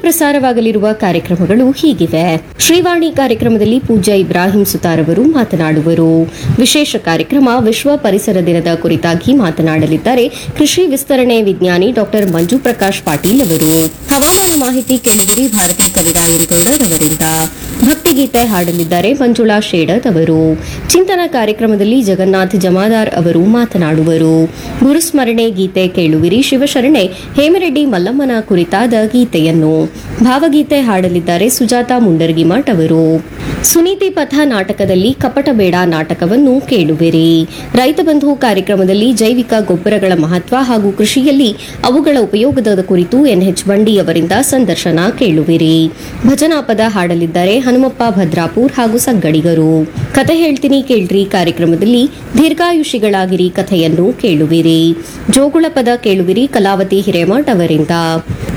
ಪ್ರಸಾರವಾಗಲಿರುವ ಕಾರ್ಯಕ್ರಮಗಳು ಹೀಗಿವೆ ಶ್ರೀವಾಣಿ ಕಾರ್ಯಕ್ರಮದಲ್ಲಿ ಪೂಜ್ಯ ಇಬ್ರಾಹಿಂ ಸುತಾರ್ ಅವರು ಮಾತನಾಡುವರು ವಿಶೇಷ ಕಾರ್ಯಕ್ರಮ ವಿಶ್ವ ಪರಿಸರ ದಿನದ ಕುರಿತಾಗಿ ಮಾತನಾಡಲಿದ್ದಾರೆ ಕೃಷಿ ವಿಸ್ತರಣೆ ವಿಜ್ಞಾನಿ ಡಾಕ್ಟರ್ ಮಂಜು ಪ್ರಕಾಶ್ ಪಾಟೀಲ್ ಅವರು ಹವಾಮಾನ ಮಾಹಿತಿ ಕೇಳಿದಿರಿ ಭಾರತಿ ಕವಿರಾಯನಗೌಡರ್ ಅವರಿಂದ ಭಕ್ತಿಗೀತೆ ಹಾಡಲಿದ್ದಾರೆ ಮಂಜುಳಾ ಶೇಡತ್ ಅವರು ಚಿಂತನ ಕಾರ್ಯಕ್ರಮದಲ್ಲಿ ಜಗನ್ನಾಥ್ ಜಮಾದಾರ್ ಅವರು ಮಾತನಾಡುವರು ಗುರುಸ್ಮರಣೆ ಗೀತೆ ಕೇಳುವಿರಿ ಶಿವಶರಣೆ ಹೇಮರೆಡ್ಡಿ ಮಲ್ಲಮ್ಮನ ಕುರಿತಾದ ಗೀತೆಯನ್ನು ಭಾವಗೀತೆ ಹಾಡಲಿದ್ದಾರೆ ಸುಜಾತ ಮುಂಡರ್ಗಿಮಠ್ ಅವರು ಸುನೀತಿ ಪಥ ನಾಟಕದಲ್ಲಿ ಕಪಟ ಬೇಡ ನಾಟಕವನ್ನು ಕೇಳುವಿರಿ ರೈತ ಬಂಧು ಕಾರ್ಯಕ್ರಮದಲ್ಲಿ ಜೈವಿಕ ಗೊಬ್ಬರಗಳ ಮಹತ್ವ ಹಾಗೂ ಕೃಷಿಯಲ್ಲಿ ಅವುಗಳ ಉಪಯೋಗದ ಕುರಿತು ಎನ್ಎಚ್ ಬಂಡಿ ಅವರಿಂದ ಸಂದರ್ಶನ ಕೇಳುವಿರಿ ಭಜನಾ ಪದ ಹಾಡಲಿದ್ದಾರೆ ಹನುಮಪ್ಪ ಭದ್ರಾಪುರ್ ಹಾಗೂ ಸಂಗಡಿಗರು ಕತೆ ಹೇಳ್ತೀನಿ ಕೇಳ್ರಿ ಕಾರ್ಯಕ್ರಮದಲ್ಲಿ ದೀರ್ಘಾಯುಷಿಗಳಾಗಿರಿ ಕಥೆಯನ್ನು ಕೇಳುವಿರಿ ಜೋಗುಳ ಪದ ಕೇಳುವಿರಿ ಕಲಾವತಿ ಹಿರೇಮಠ್ ಅವರಿಂದ